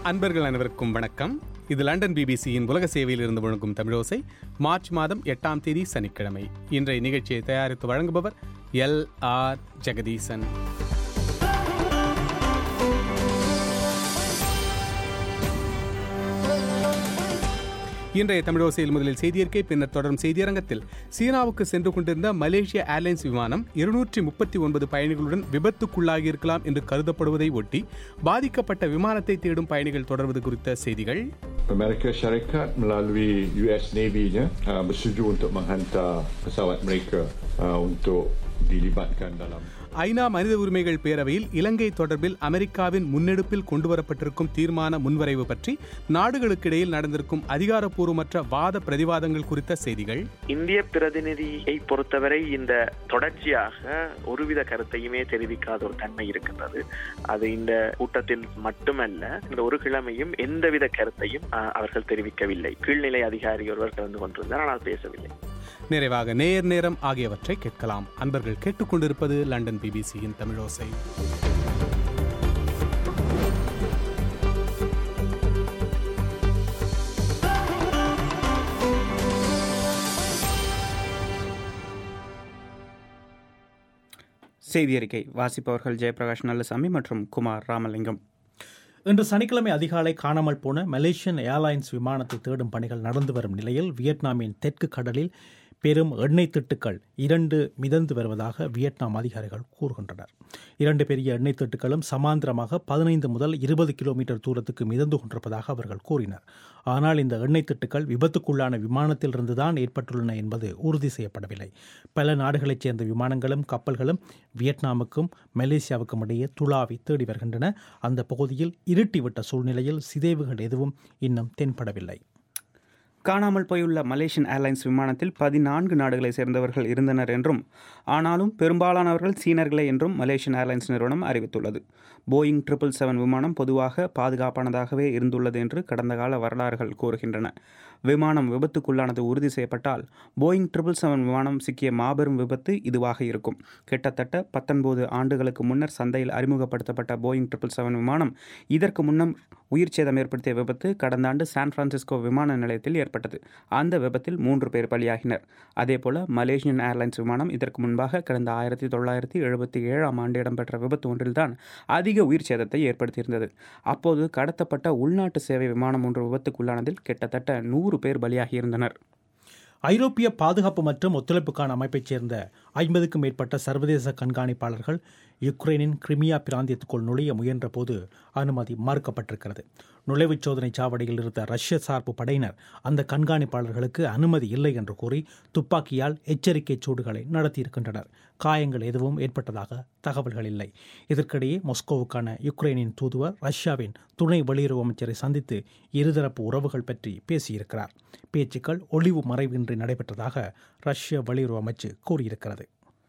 அன்பர்கள் அனைவருக்கும் வணக்கம் இது லண்டன் பிபிசியின் உலக சேவையில் இருந்து முழங்கும் தமிழோசை மார்ச் மாதம் எட்டாம் தேதி சனிக்கிழமை இன்றைய நிகழ்ச்சியை தயாரித்து வழங்குபவர் எல் ஆர் ஜெகதீசன் இன்றைய தமிழோசையில் முதலில் செய்தியறிக்கை பின்னர் தொடரும் செய்தியரங்கத்தில் சீனாவுக்கு சென்று கொண்டிருந்த மலேசிய ஏர்லைன்ஸ் விமானம் இருநூற்றி முப்பத்தி ஒன்பது பயணிகளுடன் விபத்துக்குள்ளாகியிருக்கலாம் என்று கருதப்படுவதை ஒட்டி பாதிக்கப்பட்ட விமானத்தை தேடும் பயணிகள் தொடர்வது குறித்த செய்திகள் Amerika Syarikat melalui US Navy-nya uh, bersetuju untuk menghantar pesawat mereka uh, untuk dilibatkan dalam ஐநா மனித உரிமைகள் பேரவையில் இலங்கை தொடர்பில் அமெரிக்காவின் முன்னெடுப்பில் கொண்டுவரப்பட்டிருக்கும் தீர்மான முன்வரைவு பற்றி நாடுகளுக்கிடையில் நடந்திருக்கும் அதிகாரப்பூர்வமற்ற வாத பிரதிவாதங்கள் குறித்த செய்திகள் இந்திய பிரதிநிதியை பொறுத்தவரை இந்த தொடர்ச்சியாக ஒருவித கருத்தையுமே தெரிவிக்காத ஒரு தன்மை இருக்கின்றது அது இந்த கூட்டத்தில் மட்டுமல்ல இந்த ஒரு கிழமையும் எந்தவித கருத்தையும் அஹ், அவர்கள் தெரிவிக்கவில்லை கீழ்நிலை அதிகாரி ஒருவர் கலந்து கொண்டிருந்தார் ஆனால் பேசவில்லை நிறைவாக நேர் நேரம் ஆகியவற்றை கேட்கலாம் அன்பர்கள் கேட்டுக்கொண்டிருப்பது லண்டன் பிபிசியின் தமிழோசை செய்தி அறிக்கை வாசிப்பவர்கள் ஜெயபிரகாஷ் நல்லசாமி மற்றும் குமார் ராமலிங்கம் இன்று சனிக்கிழமை அதிகாலை காணாமல் போன மலேசியன் ஏர்லைன்ஸ் விமானத்தை தேடும் பணிகள் நடந்து வரும் நிலையில் வியட்நாமின் தெற்கு கடலில் பெரும் எண்ணெய் திட்டுக்கள் இரண்டு மிதந்து வருவதாக வியட்நாம் அதிகாரிகள் கூறுகின்றனர் இரண்டு பெரிய எண்ணெய் திட்டுக்களும் சமாந்திரமாக பதினைந்து முதல் இருபது கிலோமீட்டர் தூரத்துக்கு மிதந்து கொண்டிருப்பதாக அவர்கள் கூறினர் ஆனால் இந்த எண்ணெய் திட்டுக்கள் விபத்துக்குள்ளான விமானத்திலிருந்து தான் ஏற்பட்டுள்ளன என்பது உறுதி செய்யப்படவில்லை பல நாடுகளைச் சேர்ந்த விமானங்களும் கப்பல்களும் வியட்நாமுக்கும் மலேசியாவுக்கும் இடையே துளாவி தேடி வருகின்றன அந்த பகுதியில் இருட்டிவிட்ட சூழ்நிலையில் சிதைவுகள் எதுவும் இன்னும் தென்படவில்லை காணாமல் போயுள்ள மலேசியன் ஏர்லைன்ஸ் விமானத்தில் பதினான்கு நாடுகளைச் சேர்ந்தவர்கள் இருந்தனர் என்றும் ஆனாலும் பெரும்பாலானவர்கள் சீனர்களே என்றும் மலேசியன் ஏர்லைன்ஸ் நிறுவனம் அறிவித்துள்ளது போயிங் ட்ரிபிள் செவன் விமானம் பொதுவாக பாதுகாப்பானதாகவே இருந்துள்ளது என்று கடந்த கால வரலாறுகள் கூறுகின்றன விமானம் விபத்துக்குள்ளானது உறுதி செய்யப்பட்டால் போயிங் ட்ரிபிள் செவன் விமானம் சிக்கிய மாபெரும் விபத்து இதுவாக இருக்கும் கிட்டத்தட்ட பத்தொன்பது ஆண்டுகளுக்கு முன்னர் சந்தையில் அறிமுகப்படுத்தப்பட்ட போயிங் ட்ரிபிள் செவன் விமானம் இதற்கு முன்னம் உயிர் சேதம் ஏற்படுத்திய விபத்து கடந்த ஆண்டு சான் பிரான்சிஸ்கோ விமான நிலையத்தில் ஏற்பட்டது அந்த விபத்தில் மூன்று பேர் பலியாகினர் அதேபோல மலேசியன் ஏர்லைன்ஸ் விமானம் இதற்கு முன்பாக கடந்த ஆயிரத்தி தொள்ளாயிரத்தி எழுபத்தி ஏழாம் ஆண்டு இடம்பெற்ற விபத்து ஒன்றில்தான் அதிக உயிர் சேதத்தை ஏற்படுத்தியிருந்தது அப்போது கடத்தப்பட்ட உள்நாட்டு சேவை விமானம் ஒன்று விபத்துக்குள்ளானதில் கிட்டத்தட்ட நூறு பேர் பலியாகியிருந்தனர் ஐரோப்பிய பாதுகாப்பு மற்றும் ஒத்துழைப்புக்கான அமைப்பைச் சேர்ந்த ஐம்பதுக்கும் மேற்பட்ட சர்வதேச கண்காணிப்பாளர்கள் யுக்ரைனின் கிரிமியா பிராந்தியத்துக்குள் நுழைய முயன்றபோது அனுமதி மறுக்கப்பட்டிருக்கிறது நுழைவுச் சோதனை சாவடியில் இருந்த ரஷ்ய சார்பு படையினர் அந்த கண்காணிப்பாளர்களுக்கு அனுமதி இல்லை என்று கூறி துப்பாக்கியால் எச்சரிக்கை சூடுகளை நடத்தியிருக்கின்றனர் காயங்கள் எதுவும் ஏற்பட்டதாக தகவல்கள் இல்லை இதற்கிடையே மொஸ்கோவுக்கான யுக்ரைனின் தூதுவர் ரஷ்யாவின் துணை வெளியுறவு அமைச்சரை சந்தித்து இருதரப்பு உறவுகள் பற்றி பேசியிருக்கிறார் பேச்சுக்கள் ஒளிவு மறைவின்றி நடைபெற்றதாக ரஷ்ய வெளியுறவு அமைச்சு கூறியிருக்கிறது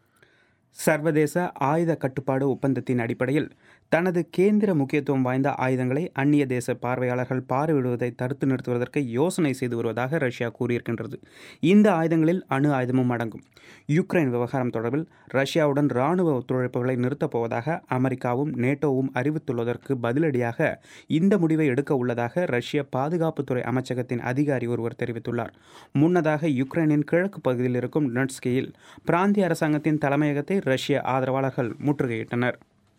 சர்வதேச ஆயுத கட்டுப்பாடு ஒப்பந்தத்தின் அடிப்படையில் தனது கேந்திர முக்கியத்துவம் வாய்ந்த ஆயுதங்களை அந்நிய தேச பார்வையாளர்கள் பார்வையிடுவதை தடுத்து நிறுத்துவதற்கு யோசனை செய்து வருவதாக ரஷ்யா கூறியிருக்கின்றது இந்த ஆயுதங்களில் அணு ஆயுதமும் அடங்கும் யுக்ரைன் விவகாரம் தொடர்பில் ரஷ்யாவுடன் இராணுவ ஒத்துழைப்புகளை நிறுத்தப் போவதாக அமெரிக்காவும் நேட்டோவும் அறிவித்துள்ளதற்கு பதிலடியாக இந்த முடிவை எடுக்க உள்ளதாக ரஷ்ய பாதுகாப்புத்துறை அமைச்சகத்தின் அதிகாரி ஒருவர் தெரிவித்துள்ளார் முன்னதாக யுக்ரைனின் கிழக்கு பகுதியில் இருக்கும் டொனட்ஸ்கியில் பிராந்திய அரசாங்கத்தின் தலைமையகத்தை ரஷ்ய ஆதரவாளர்கள் முற்றுகையிட்டனர்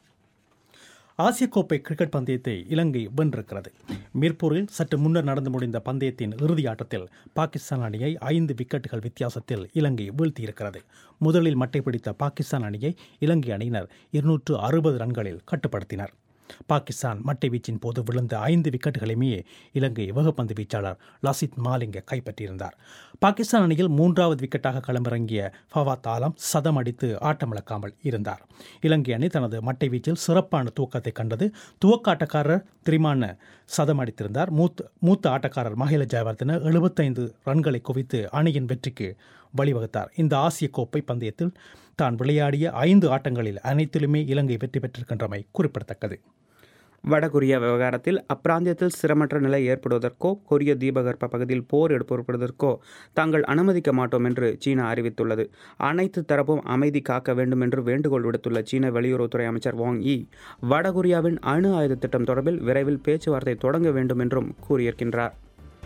ஆசிய கோப்பை கிரிக்கெட் பந்தயத்தை இலங்கை வென்றிருக்கிறது மிர்பூரில் சற்று முன்னர் நடந்து முடிந்த பந்தயத்தின் இறுதி ஆட்டத்தில் பாகிஸ்தான் அணியை ஐந்து விக்கெட்டுகள் வித்தியாசத்தில் இலங்கை வீழ்த்தியிருக்கிறது முதலில் மட்டை பிடித்த பாகிஸ்தான் அணியை இலங்கை அணியினர் இருநூற்று அறுபது ரன்களில் கட்டுப்படுத்தினர் பாகிஸ்தான் மட்டை வீச்சின் போது விழுந்த ஐந்து விக்கெட்டுகளையுமே இலங்கை வேகப்பந்து வீச்சாளர் லசித் மாலிங்க கைப்பற்றியிருந்தார் பாகிஸ்தான் அணியில் மூன்றாவது விக்கெட்டாக களமிறங்கிய ஃபவாத் ஆலம் சதம் அடித்து ஆட்டமிழக்காமல் இருந்தார் இலங்கை அணி தனது மட்டை வீச்சில் சிறப்பான தூக்கத்தை கண்டது துவக்க ஆட்டக்காரர் திரிமான சதம் அடித்திருந்தார் மூத்த மூத்த ஆட்டக்காரர் மகில ஜெயவர்தன எழுபத்தைந்து ரன்களை குவித்து அணியின் வெற்றிக்கு வழிவகுத்தார் இந்த ஆசிய கோப்பை பந்தயத்தில் தான் விளையாடிய ஐந்து ஆட்டங்களில் அனைத்திலுமே இலங்கை வெற்றி பெற்றிருக்கின்றமை குறிப்பிடத்தக்கது வடகொரியா விவகாரத்தில் அப்பிராந்தியத்தில் ஸ்திரமற்ற நிலை ஏற்படுவதற்கோ கொரிய தீபகற்ப பகுதியில் போர் எடுப்பதற்கோ தாங்கள் அனுமதிக்க மாட்டோம் என்று சீனா அறிவித்துள்ளது அனைத்து தரப்பும் அமைதி காக்க வேண்டும் என்று வேண்டுகோள் விடுத்துள்ள சீன வெளியுறவுத்துறை அமைச்சர் வாங் யி வடகொரியாவின் அணு ஆயுத திட்டம் தொடர்பில் விரைவில் பேச்சுவார்த்தை தொடங்க வேண்டும் என்றும் கூறியிருக்கின்றார்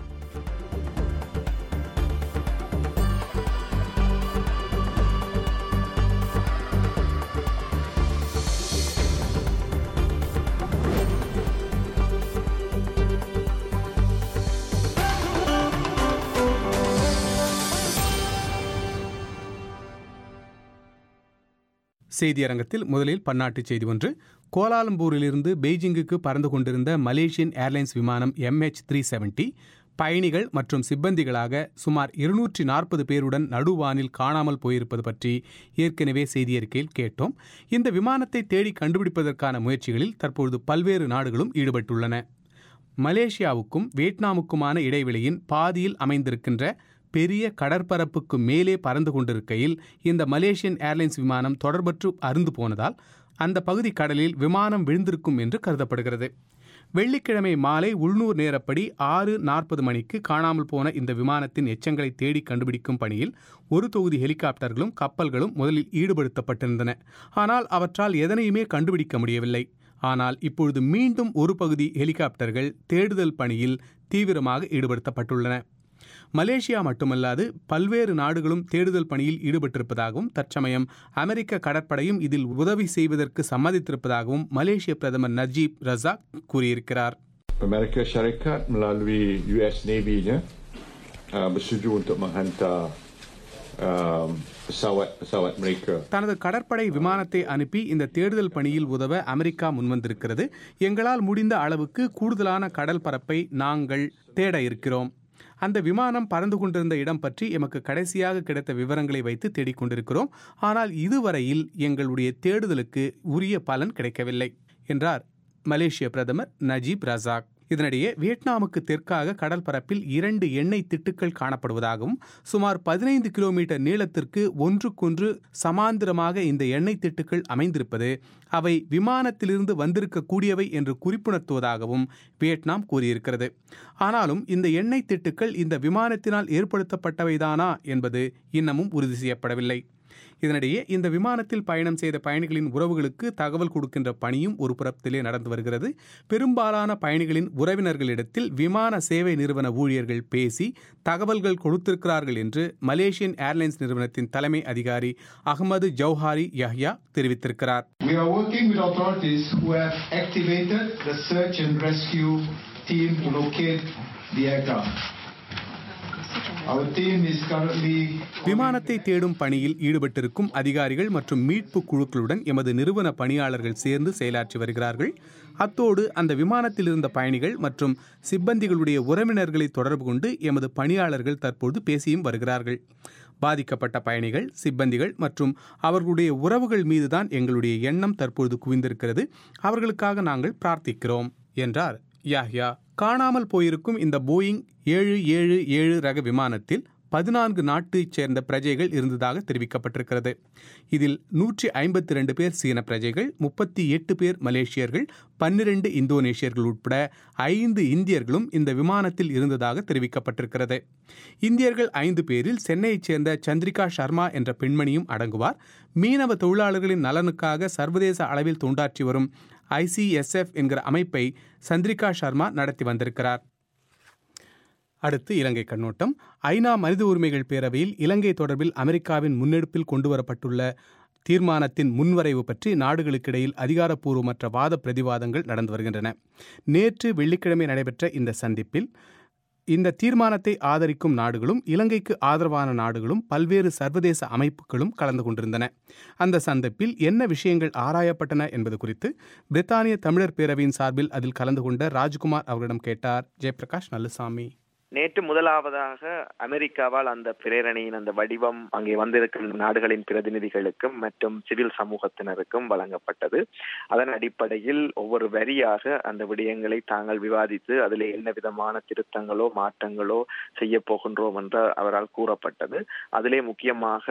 செய்தியரங்கத்தில் முதலில் பன்னாட்டு செய்தி ஒன்று கோலாலம்பூரிலிருந்து பெய்ஜிங்குக்கு பறந்து கொண்டிருந்த மலேசியன் ஏர்லைன்ஸ் விமானம் எம்ஹெச் த்ரீ செவன்டி பயணிகள் மற்றும் சிப்பந்திகளாக சுமார் இருநூற்றி நாற்பது பேருடன் நடுவானில் காணாமல் போயிருப்பது பற்றி ஏற்கனவே செய்தியறிக்கையில் கேட்டோம் இந்த விமானத்தை தேடி கண்டுபிடிப்பதற்கான முயற்சிகளில் தற்பொழுது பல்வேறு நாடுகளும் ஈடுபட்டுள்ளன மலேசியாவுக்கும் வியட்நாமுக்குமான இடைவெளியின் பாதியில் அமைந்திருக்கின்ற பெரிய கடற்பரப்புக்கு மேலே பறந்து கொண்டிருக்கையில் இந்த மலேசியன் ஏர்லைன்ஸ் விமானம் தொடர்பற்று அருந்து போனதால் அந்த பகுதி கடலில் விமானம் விழுந்திருக்கும் என்று கருதப்படுகிறது வெள்ளிக்கிழமை மாலை உள்நூர் நேரப்படி ஆறு நாற்பது மணிக்கு காணாமல் போன இந்த விமானத்தின் எச்சங்களை தேடி கண்டுபிடிக்கும் பணியில் ஒரு தொகுதி ஹெலிகாப்டர்களும் கப்பல்களும் முதலில் ஈடுபடுத்தப்பட்டிருந்தன ஆனால் அவற்றால் எதனையுமே கண்டுபிடிக்க முடியவில்லை ஆனால் இப்பொழுது மீண்டும் ஒரு பகுதி ஹெலிகாப்டர்கள் தேடுதல் பணியில் தீவிரமாக ஈடுபடுத்தப்பட்டுள்ளன மலேசியா மட்டுமல்லாது பல்வேறு நாடுகளும் தேடுதல் பணியில் ஈடுபட்டிருப்பதாகவும் தற்சமயம் அமெரிக்க கடற்படையும் இதில் உதவி செய்வதற்கு சம்மதித்திருப்பதாகவும் மலேசிய பிரதமர் நஜீப் ரசாக் கூறியிருக்கிறார் Amerika Syarikat melalui US Navy-nya uh, bersetuju untuk menghantar um, pesawat-pesawat mereka தனது கடற்படை விமானத்தை அனுப்பி இந்த தேடுதல் பணியில் உதவ அமெரிக்கா முன்வந்திருக்கிறது எங்களால் முடிந்த அளவுக்கு கூடுதலான கடல் பரப்பை நாங்கள் தேட இருக்கிறோம் அந்த விமானம் பறந்து கொண்டிருந்த இடம் பற்றி எமக்கு கடைசியாக கிடைத்த விவரங்களை வைத்து தேடிக்கொண்டிருக்கிறோம் ஆனால் இதுவரையில் எங்களுடைய தேடுதலுக்கு உரிய பலன் கிடைக்கவில்லை என்றார் மலேசிய பிரதமர் நஜீப் ரசாக் இதனிடையே வியட்நாமுக்கு தெற்காக கடல் பரப்பில் இரண்டு எண்ணெய் திட்டுக்கள் காணப்படுவதாகவும் சுமார் பதினைந்து கிலோமீட்டர் நீளத்திற்கு ஒன்றுக்கொன்று சமாந்திரமாக இந்த எண்ணெய் திட்டுக்கள் அமைந்திருப்பது அவை விமானத்திலிருந்து வந்திருக்கக்கூடியவை என்று குறிப்புணர்த்துவதாகவும் வியட்நாம் கூறியிருக்கிறது ஆனாலும் இந்த எண்ணெய் திட்டுக்கள் இந்த விமானத்தினால் ஏற்படுத்தப்பட்டவைதானா என்பது இன்னமும் உறுதி செய்யப்படவில்லை இதனிடையே இந்த விமானத்தில் பயணம் செய்த பயணிகளின் உறவுகளுக்கு தகவல் கொடுக்கின்ற பணியும் ஒரு புறத்திலே நடந்து வருகிறது பெரும்பாலான பயணிகளின் உறவினர்களிடத்தில் விமான சேவை நிறுவன ஊழியர்கள் பேசி தகவல்கள் கொடுத்திருக்கிறார்கள் என்று மலேசியன் ஏர்லைன்ஸ் நிறுவனத்தின் தலைமை அதிகாரி அகமது ஜௌஹாரி யஹ்யா தெரிவித்திருக்கிறார் We are working with authorities who have activated the search and rescue team to locate the aircraft. Our team is currently விமானத்தை தேடும் பணியில் ஈடுபட்டிருக்கும் அதிகாரிகள் மற்றும் மீட்பு குழுக்களுடன் எமது நிறுவன பணியாளர்கள் சேர்ந்து செயலாற்றி வருகிறார்கள் அத்தோடு அந்த விமானத்தில் இருந்த பயணிகள் மற்றும் சிப்பந்திகளுடைய உறவினர்களை தொடர்பு கொண்டு எமது பணியாளர்கள் தற்போது பேசியும் வருகிறார்கள் பாதிக்கப்பட்ட பயணிகள் சிப்பந்திகள் மற்றும் அவர்களுடைய உறவுகள் மீதுதான் எங்களுடைய எண்ணம் தற்பொழுது குவிந்திருக்கிறது அவர்களுக்காக நாங்கள் பிரார்த்திக்கிறோம் என்றார் யாஹ்யா காணாமல் போயிருக்கும் இந்த போயிங் ஏழு ஏழு ஏழு ரக விமானத்தில் பதினான்கு நாட்டைச் சேர்ந்த பிரஜைகள் இருந்ததாக தெரிவிக்கப்பட்டிருக்கிறது இதில் நூற்றி ஐம்பத்தி ரெண்டு பேர் சீன பிரஜைகள் முப்பத்தி எட்டு பேர் மலேசியர்கள் பன்னிரண்டு இந்தோனேஷியர்கள் உட்பட ஐந்து இந்தியர்களும் இந்த விமானத்தில் இருந்ததாக தெரிவிக்கப்பட்டிருக்கிறது இந்தியர்கள் ஐந்து பேரில் சென்னையைச் சேர்ந்த சந்திரிகா சர்மா என்ற பெண்மணியும் அடங்குவார் மீனவ தொழிலாளர்களின் நலனுக்காக சர்வதேச அளவில் தொண்டாற்றி வரும் ஐசிஎஸ்எஃப் என்கிற அமைப்பை சந்திரிகா சர்மா நடத்தி வந்திருக்கிறார் அடுத்து இலங்கை கண்ணோட்டம் ஐநா மனித உரிமைகள் பேரவையில் இலங்கை தொடர்பில் அமெரிக்காவின் முன்னெடுப்பில் கொண்டுவரப்பட்டுள்ள தீர்மானத்தின் முன்வரைவு பற்றி நாடுகளுக்கிடையில் அதிகாரப்பூர்வமற்ற வாத பிரதிவாதங்கள் நடந்து வருகின்றன நேற்று வெள்ளிக்கிழமை நடைபெற்ற இந்த சந்திப்பில் இந்த தீர்மானத்தை ஆதரிக்கும் நாடுகளும் இலங்கைக்கு ஆதரவான நாடுகளும் பல்வேறு சர்வதேச அமைப்புகளும் கலந்து கொண்டிருந்தன அந்த சந்திப்பில் என்ன விஷயங்கள் ஆராயப்பட்டன என்பது குறித்து பிரித்தானிய தமிழர் பேரவையின் சார்பில் அதில் கலந்து கொண்ட ராஜ்குமார் அவர்களிடம் கேட்டார் ஜெயபிரகாஷ் நல்லசாமி நேற்று முதலாவதாக அமெரிக்காவால் அந்த பிரேரணையின் அந்த வடிவம் அங்கே வந்திருக்கும் நாடுகளின் பிரதிநிதிகளுக்கும் மற்றும் சிவில் சமூகத்தினருக்கும் வழங்கப்பட்டது அதன் அடிப்படையில் ஒவ்வொரு வரியாக அந்த விடயங்களை தாங்கள் விவாதித்து அதில் என்ன விதமான திருத்தங்களோ மாற்றங்களோ செய்ய போகின்றோம் என்று அவரால் கூறப்பட்டது அதிலே முக்கியமாக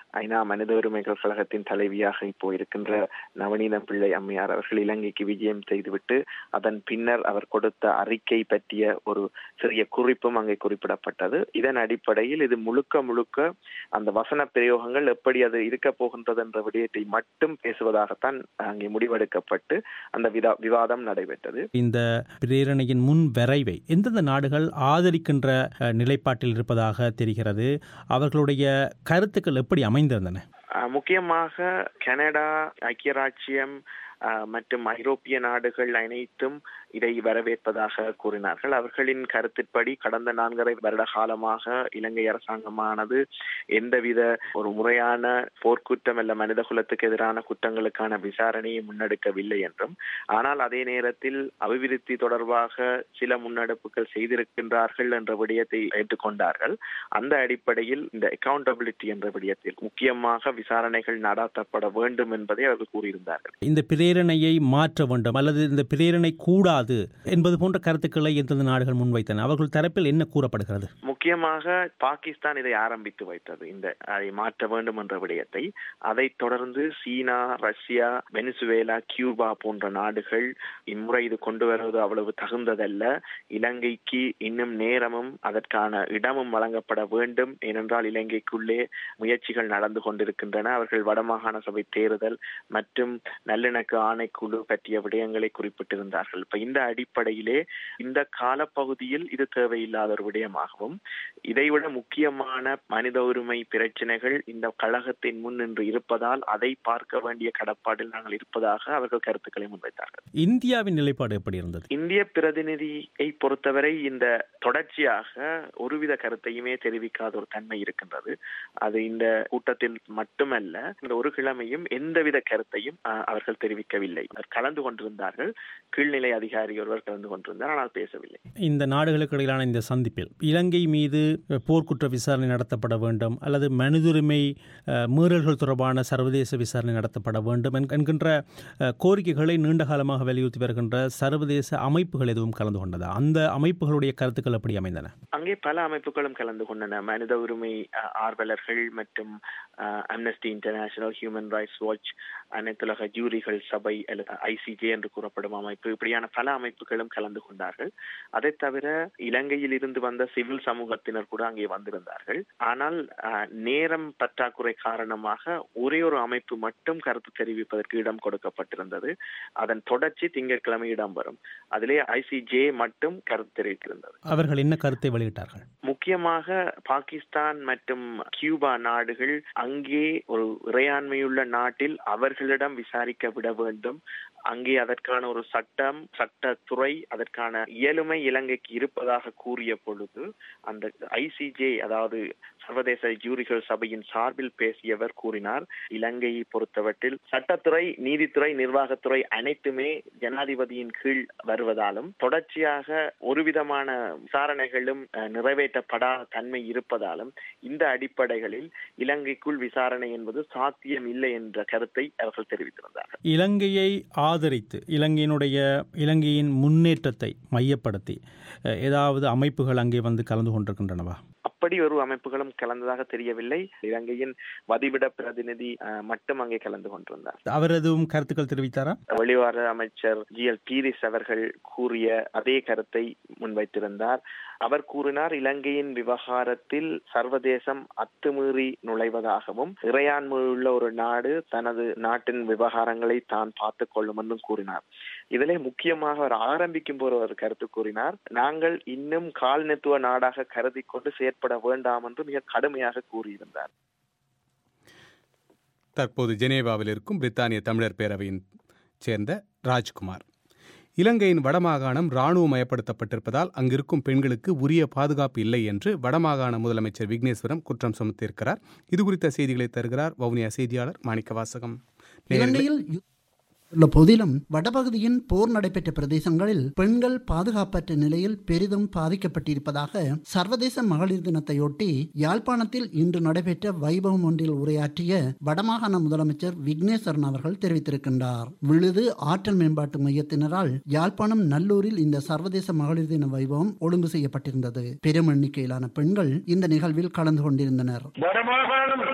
ஐநா மனித உரிமைகள் கழகத்தின் தலைவியாக இப்போ இருக்கின்ற நவநீதம் பிள்ளை அம்மையார் அவர்கள் இலங்கைக்கு விஜயம் செய்துவிட்டு அதன் பின்னர் அவர் கொடுத்த அறிக்கை பற்றிய ஒரு சிறிய குறிப்பும் அங்கே குறிப்பிடப்பட்டது இதன் அடிப்படையில் இது முழுக்க முழுக்க அந்த வசன பிரயோகங்கள் எப்படி அது இருக்க போகின்றது என்ற விடயத்தை மட்டும் பேசுவதாகத்தான் அங்கே முடிவெடுக்கப்பட்டு அந்த விதா விவாதம் நடைபெற்றது இந்த பிரேரணையின் முன் வரைவை எந்தெந்த நாடுகள் ஆதரிக்கின்ற அஹ், நிலைப்பாட்டில் இருப்பதாக தெரிகிறது அவர்களுடைய கருத்துக்கள் எப்படி அமைந்திருந்தன அஹ், முக்கியமாக கனடா ஐக்கிய ராச்சியம் அஹ், மற்றும் ஐரோப்பிய நாடுகள் அனைத்தும் இதை வரவேற்பதாக கூறினார்கள் அவர்களின் கருத்தின்படி கடந்த நான்கரை வருட காலமாக இலங்கை அரசாங்கமானது எந்தவித ஒரு முறையான போர்க்குற்றம் அல்ல மனித குலத்துக்கு எதிரான குற்றங்களுக்கான விசாரணையை முன்னெடுக்கவில்லை என்றும் ஆனால் அதே நேரத்தில் அபிவிருத்தி தொடர்பாக சில முன்னெடுப்புகள் செய்திருக்கின்றார்கள் என்ற விடயத்தை ஏற்றுக்கொண்டார்கள் அந்த அடிப்படையில் இந்த அக்கவுண்டபிலிட்டி என்ற விடயத்தில் முக்கியமாக விசாரணைகள் நடாத்தப்பட வேண்டும் என்பதை அவர்கள் கூறியிருந்தார்கள் இந்த பிரேரணையை மாற்ற வேண்டும் அல்லது இந்த பிரேரணை கூடாது என்பது போன்ற கருத்துக்களை எந்தெந்த நாடுகள் முன்வைத்தன அவர்கள் தரப்பில் என்ன கூறப்படுகிறது முக்கியமாக பாகிஸ்தான் இதை ஆரம்பித்து வைத்தது இந்த அதை மாற்ற வேண்டும் என்ற விடயத்தை அதைத் தொடர்ந்து சீனா ரஷ்யா வெனிசுவேலா கியூபா போன்ற நாடுகள் இம்முறை இது கொண்டு வருவது அவ்வளவு தகுந்ததல்ல இலங்கைக்கு இன்னும் நேரமும் அதற்கான இடமும் வழங்கப்பட வேண்டும் ஏனென்றால் இலங்கைக்குள்ளே முயற்சிகள் நடந்து கொண்டிருக்கின்றன அவர்கள் வடமாகாண சபை தேர்தல் மற்றும் நல்லிணக்க ஆணைக்குழு பற்றிய விடயங்களை குறிப்பிட்டிருந்தார்கள் இப்ப இந்த அடிப்படையிலே இந்த காலப்பகுதியில் இது தேவையில்லாத ஒரு விடயமாகவும் இதைவிட முக்கியமான மனித உரிமை பிரச்சனைகள் இந்த கழகத்தின் முன் நின்று இருப்பதால் அதை பார்க்க வேண்டிய கடப்பாடில் நாங்கள் இருப்பதாக அவர்கள் கருத்துக்களை முன்வைத்தார்கள் இந்தியாவின் நிலைப்பாடு எப்படி இருந்தது இந்திய பிரதிநிதியை பொறுத்தவரை இந்த தொடர்ச்சியாக ஒருவித கருத்தையுமே தெரிவிக்காத ஒரு தன்மை இருக்கின்றது அது இந்த கூட்டத்தில் மட்டுமல்ல இந்த ஒரு கிழமையும் எந்தவித கருத்தையும் அஹ், அவர்கள் தெரிவிக்கவில்லை அவர் கலந்து கொண்டிருந்தார்கள் கீழ்நிலை அதிகாரி ஒருவர் கலந்து கொண்டிருந்தார் ஆனால் பேசவில்லை இந்த நாடுகளுக்கு இடையிலான இந்த சந்திப்பில் இலங்கை மீது போர்க்குற்ற விசாரணை நடத்தப்பட வேண்டும் அல்லது மனிதுரிமை அஹ், மீறல்கள் தொடர்பான சர்வதேச விசாரணை நடத்தப்பட வேண்டும் என்க- என்கின்ற அஹ், கோரிக்கைகளை நீண்ட காலமாக வலியுறுத்தி வருகின்ற சர்வதேச அமைப்புகள் எதுவும் கலந்து கொண்டதா அந்த அமைப்புகளுடைய கருத்துக்கள் எப்படி அமைந்தன அங்கே பல அமைப்புகளும் கலந்து கொண்டன மனித உரிமை அஹ், ஆர்வலர்கள் மற்றும் Amnesty International Human Rights Watch அனைத்துலக ஜூரிகள் சபை அல்லது ஐசிஜே என்று கூறப்படும் அமைப்பு இப்படியான பல அமைப்புகளும் கலந்து கொண்டார்கள் அதை தவிர இலங்கையில் இருந்து வந்த சிவில் சமூகத்தினர் கூட அங்கே வந்திருந்தார்கள் ஆனால் அஹ், நேரம் பற்றாக்குறை காரணமாக ஒரே ஒரு அமைப்பு மட்டும் கருத்து தெரிவிப்பதற்கு இடம் கொடுக்கப்பட்டிருந்தது அதன் தொடர்ச்சி திங்கட்கிழமை இடம்பெறும் அதிலே ஐசிஜே மட்டும் கருத்து தெரிவித்திருந்தது அவர்கள் என்ன கருத்தை வெளியிட்டார்கள் முக்கியமாக பாகிஸ்தான் மற்றும் கியூபா நாடுகள் அங்கே ஒரு இறையாண்மையுள்ள நாட்டில் அவர்களிடம் விசாரிக்க விட வேண்டும் அங்கே அதற்கான ஒரு சட்டம் சட்டத்துறை அதற்கான இயலுமை இலங்கைக்கு இருப்பதாக கூறிய பொழுது அந்த ஐசிஜே அதாவது சர்வதேச ஜூரிகள் சபையின் சார்பில் பேசியவர் கூறினார் இலங்கையை பொறுத்தவற்றில் சட்டத்துறை நீதித்துறை நிர்வாகத்துறை அனைத்துமே ஜனாதிபதியின் கீழ் வருவதாலும் தொடர்ச்சியாக ஒரு விதமான விசாரணைகளும் அஹ், நிறைவேற்றப்படாத தன்மை இருப்பதாலும் இந்த அடிப்படைகளில் இலங்கைக்குள் விசாரணை என்பது சாத்தியம் இல்லை என்ற கருத்தை அவர்கள் தெரிவித்திருந்தார்கள் இலங்கையை ஆதரித்து இலங்கையினுடைய இலங்கையின் முன்னேற்றத்தை மையப்படுத்தி அஹ், ஏதாவது அமைப்புகள் அங்கே வந்து கலந்து கொண்டிருக்கின்றனவா அப்படி ஒரு அமைப்புகளும் கலந்ததாக தெரியவில்லை இலங்கையின் வதிவிட பிரதிநிதி அஹ், மட்டும் அங்கே கலந்து கொண்டிருந்தார் அவர் எதுவும் கருத்துக்கள் தெரிவித்தாரா வெளிவார அமைச்சர் ஜி எல் பீரிஸ் அவர்கள் கூறிய அதே கருத்தை முன்வைத்திருந்தார் அவர் கூறினார் இலங்கையின் விவகாரத்தில் சர்வதேசம் அத்துமீறி நுழைவதாகவும் இறையாண்மையுள்ள ஒரு நாடு தனது நாட்டின் விவகாரங்களை தான் பார்த்துக் கொள்ளும் என்றும் கூறினார் இதிலே முக்கியமாக அவர் ஆரம்பிக்கும் போது ஒரு கருத்து கூறினார் நாங்கள் இன்னும் கால்நெத்துவ நாடாக கருதி கொண்டு செயற்பட வேண்டாம் என்று மிக கடுமையாக கூறியிருந்தார் தற்போது ஜெனேவாவில் இருக்கும் பிரித்தானிய தமிழர் பேரவையின் சேர்ந்த ராஜ்குமார் இலங்கையின் வடமாகாணம் இராணுவமயப்படுத்தப்பட்டிருப்பதால் அங்கிருக்கும் பெண்களுக்கு உரிய பாதுகாப்பு இல்லை என்று வடமாகாண முதலமைச்சர் விக்னேஸ்வரம் குற்றம் சுமத்தியிருக்கிறார் இது குறித்த செய்திகளை தருகிறார் வவுனியா செய்தியாளர் மாணிக்க வாசகம் நேயர்களே, இலங்கையில் யு- உள்ள போதிலும் வடபகுதியின் போர் நடைபெற்ற பிரதேசங்களில் பெண்கள் பாதுகாப்பற்ற நிலையில் பெரிதும் பாதிக்கப்பட்டிருப்பதாக சர்வதேச மகளிர் தினத்தையொட்டி யாழ்ப்பாணத்தில் இன்று நடைபெற்ற வைபவம் ஒன்றில் உரையாற்றிய வடமாகாண முதலமைச்சர் விக்னேஸ்வரன் அவர்கள் தெரிவித்திருக்கின்றார் விழுது ஆற்றல் மேம்பாட்டு மையத்தினரால் யாழ்ப்பாணம் நல்லூரில் இந்த சர்வதேச மகளிர் தின வைபவம் ஒழுங்கு செய்யப்பட்டிருந்தது பெரும் எண்ணிக்கையிலான பெண்கள் இந்த நிகழ்வில் கலந்து கொண்டிருந்தனர் வடமாகாணம்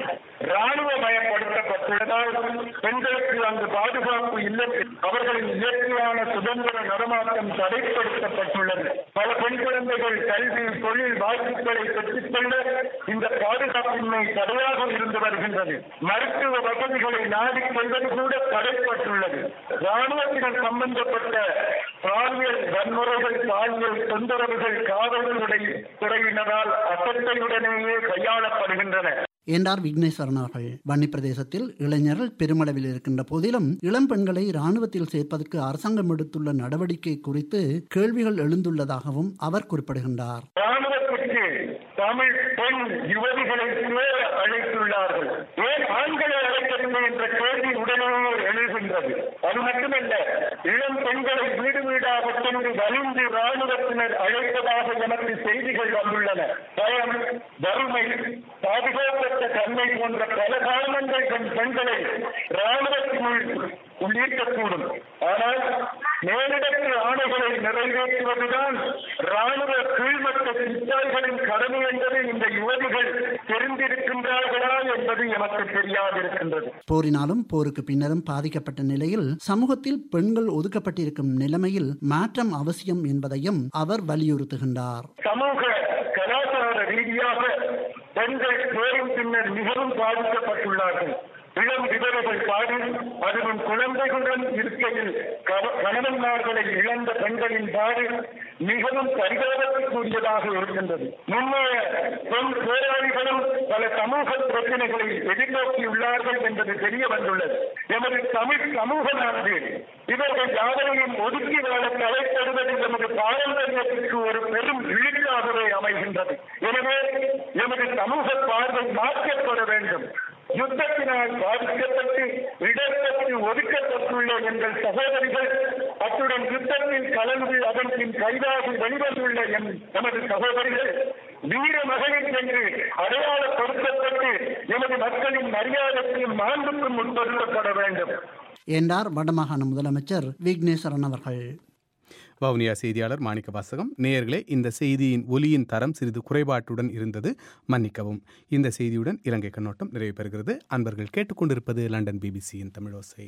ராணுவமயப்படுத்தப்பட்டுள்ளதால் பெண்களுக்கு அங்கு பாதுகாப்பு இல்லை அவர்களின் இயற்கையான சுதந்திர நடமாட்டம் தடைப்படுத்தப்பட்டுள்ளது பல பெண் குழந்தைகள் கல்வி தொழில் வாய்ப்புகளை பெற்றுக்கொள்ள இந்த பாதுகாப்பின்மை தடையாக இருந்து வருகின்றது மருத்துவ வசதிகளை நாடிக் கொள்வது கூட தடைப்பட்டுள்ளது ராணுவத்தினர் சம்பந்தப்பட்ட பாலியல் வன்முறைகள் பாலியல் தொந்தரவுகள் காவல்துறை துறையினரால் அசட்டையுடனேயே கையாளப்படுகின்றன என்றார் விக்னேஸ்வரன் அவர்கள் வன்னி பிரதேசத்தில் இளைஞர்கள் பெருமளவில் இருக்கின்ற போதிலும் இளம் பெண்களை இராணுவத்தில் சேர்ப்பதற்கு அரசாங்கம் எடுத்துள்ள நடவடிக்கை குறித்து கேள்விகள் எழுந்துள்ளதாகவும் அவர் குறிப்பிடுகின்றார் ராணுவத்திற்கு தமிழ் பெண் யுவதிகளை சேர அழைத்துள்ளார்கள் ஏன் ஆண்களை அழைக்கவில்லை என்ற கேள்வி உடனே எழுகின்றது அது மட்டுமல்ல இளம் பெண்களை வீடு வீடாக சென்று வலிந்து ராணுவத்தினர் அழைப்பதாக எனக்கு செய்திகள் வந்துள்ளன பயம் வறுமை பாதுகாப்பற்ற தன்மை போன்ற பல காரணங்கள் தன் பெண்களை ராணுவத்தினுள் உள்ளீர்க்கக்கூடும் ஆனால் மேலிடத்து ஆணைகளை நிறைவேற்றுவதுதான் ராணுவ கீழ்மட்ட சித்தாய்களின் கடமை என்பது இந்த யுவதிகள் தெரிந்திருக்கின்றார்களா என்பது எனக்கு தெரியாதிருக்கின்றது போரினாலும் போருக்கு பின்னரும் பாதிக்கப்பட்ட நிலையில் சமூகத்தில் பெண்கள் ஒதுக்கப்பட்டிருக்கும் நிலைமையில் மாற்றம் அவசியம் என்பதையும் அவர் வலியுறுத்துகின்றார் சமூக கலாச்சார ரீதியாக பெண்கள் போரின் பின்னர் மிகவும் பாதிக்கப்பட்டுள்ளார்கள் இளம் விதவைகள் பாடி அதுவும் குழந்தைகளுடன் இருக்கையில் கவ- கணவன்மார்களை இழந்த பெண்களின் பாடு மிகவும் பரிதாபத்துக்குரியதாக இருக்கின்றது முன்னைய பெண் போராளிகளும் பல சமூக பிரச்சனைகளை எதிர்நோக்கியுள்ளார்கள் என்பது தெரிய வந்துள்ளது எமது தமிழ் சமூகமானது இவர்கள் யாவரையும் ஒதுக்கி வாழ தலைப்படுவது எமது பாரம்பரியத்திற்கு ஒரு பெரும் இழுக்காகவே அமைகின்றது எனவே எமது சமூக பார்வை மாற்றப்பட வேண்டும் யுத்தத்தினால் பாதிக்கப்பட்டு இடர்பட்டு ஒதுக்கப்பட்டுள்ள எங்கள் சகோதரிகள் அத்துடன் யுத்தத்தில் கலந்து அதன் பின் கைதாகி வெளிவந்துள்ள எம் நமது சகோதரிகள் வீர மகளிர் என்று அடையாளப்படுத்தப்பட்டு எமது மக்களின் மரியாதைக்கும் மாண்புக்கும் உட்படுத்தப்பட வேண்டும் என்றார் வடமாகாண முதலமைச்சர் விக்னேஸ்வரன் அவர்கள் வவுனியா செய்தியாளர் மாணிக்க வாசகம் நேயர்களே இந்த செய்தியின் ஒலியின் தரம் சிறிது குறைபாட்டுடன் இருந்தது மன்னிக்கவும் இந்த செய்தியுடன் இலங்கை கண்ணோட்டம் நிறைவு பெறுகிறது அன்பர்கள் கேட்டுக்கொண்டிருப்பது லண்டன் பிபிசியின் தமிழோசை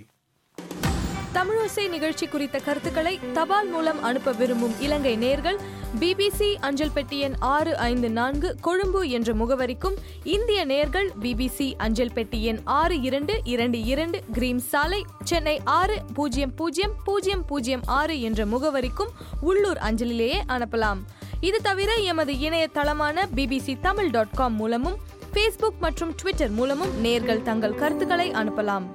தமிழோசை நிகழ்ச்சி குறித்த கருத்துக்களை தபால் மூலம் அனுப்ப விரும்பும் இலங்கை நேர்கள் பிபிசி அஞ்சல் பெட்டி எண் ஆறு ஐந்து நான்கு கொழும்பு என்ற முகவரிக்கும் இந்திய நேர்கள் பிபிசி அஞ்சல் பெட்டி எண் ஆறு இரண்டு இரண்டு இரண்டு கிரீம் சாலை சென்னை ஆறு பூஜ்ஜியம் பூஜ்ஜியம் பூஜ்ஜியம் பூஜ்ஜியம் ஆறு என்ற முகவரிக்கும் உள்ளூர் அஞ்சலிலேயே அனுப்பலாம் இது தவிர எமது இணையதளமான பிபிசி தமிழ் டாட் காம் மூலமும் ஃபேஸ்புக் மற்றும் ட்விட்டர் மூலமும் நேர்கள் தங்கள் கருத்துக்களை அனுப்பலாம்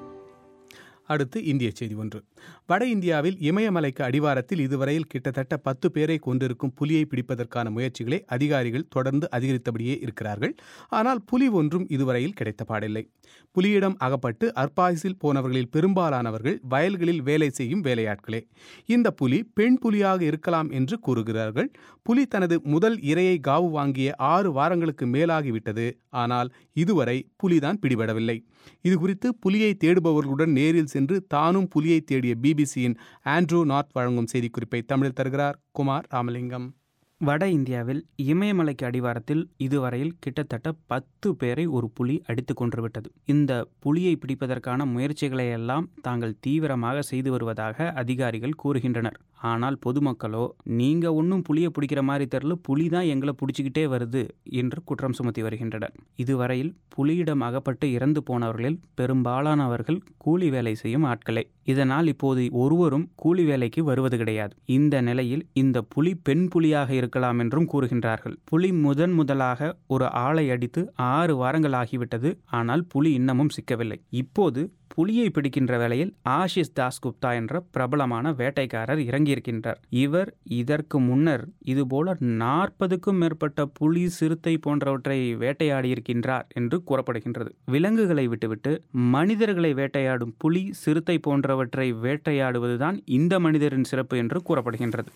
அடுத்து இந்திய செய்தி ஒன்று வட இந்தியாவில் இமயமலைக்கு அடிவாரத்தில் இதுவரையில் கிட்டத்தட்ட பத்து பேரை கொண்டிருக்கும் புலியை பிடிப்பதற்கான முயற்சிகளை அதிகாரிகள் தொடர்ந்து அதிகரித்தபடியே இருக்கிறார்கள் ஆனால் புலி ஒன்றும் இதுவரையில் கிடைத்த பாடில்லை புலியிடம் அகப்பட்டு அற்பாயுசில் போனவர்களில் பெரும்பாலானவர்கள் வயல்களில் வேலை செய்யும் வேலையாட்களே இந்த புலி பெண் புலியாக இருக்கலாம் என்று கூறுகிறார்கள் புலி தனது முதல் இரையை காவு வாங்கிய ஆறு வாரங்களுக்கு மேலாகிவிட்டது ஆனால் இதுவரை புலிதான் பிடிபடவில்லை இது குறித்து புலியை தேடுபவர்களுடன் நேரில் சென்று தானும் புலியை தேடிய பிபிசியின் ஆண்ட்ரூ நார்த் வழங்கும் செய்திக்குறிப்பை தமிழில் தருகிறார் குமார் ராமலிங்கம் வட இந்தியாவில் இமயமலைக்கு அடிவாரத்தில் இதுவரையில் கிட்டத்தட்ட பத்து பேரை ஒரு புலி அடித்து கொன்றுவிட்டது இந்த புலியை பிடிப்பதற்கான முயற்சிகளை எல்லாம் தாங்கள் தீவிரமாக செய்து வருவதாக அதிகாரிகள் கூறுகின்றனர் ஆனால் பொதுமக்களோ நீங்க ஒன்றும் புலியை பிடிக்கிற மாதிரி தெரில புலி தான் எங்களை பிடிச்சிக்கிட்டே வருது என்று குற்றம் சுமத்தி வருகின்றனர் இதுவரையில் புலியிடம் அகப்பட்டு இறந்து போனவர்களில் பெரும்பாலானவர்கள் கூலி வேலை செய்யும் ஆட்களே இதனால் இப்போது ஒருவரும் கூலி வேலைக்கு வருவது கிடையாது இந்த நிலையில் இந்த புலி பெண் புலியாக இருக்கலாம் என்றும் கூறுகின்றார்கள் புலி முதன் முதலாக ஒரு ஆளை அடித்து ஆறு வாரங்கள் ஆகிவிட்டது ஆனால் புலி இன்னமும் சிக்கவில்லை இப்போது புலியை பிடிக்கின்ற வேளையில் ஆஷிஷ் தாஸ்குப்தா என்ற பிரபலமான வேட்டைக்காரர் இறங்கியிருக்கின்றார் இவர் இதற்கு முன்னர் இதுபோல நாற்பதுக்கும் மேற்பட்ட புலி சிறுத்தை போன்றவற்றை வேட்டையாடியிருக்கின்றார் என்று கூறப்படுகின்றது விலங்குகளை விட்டுவிட்டு மனிதர்களை வேட்டையாடும் புலி சிறுத்தை போன்றவற்றை வேட்டையாடுவதுதான் இந்த மனிதரின் சிறப்பு என்று கூறப்படுகின்றது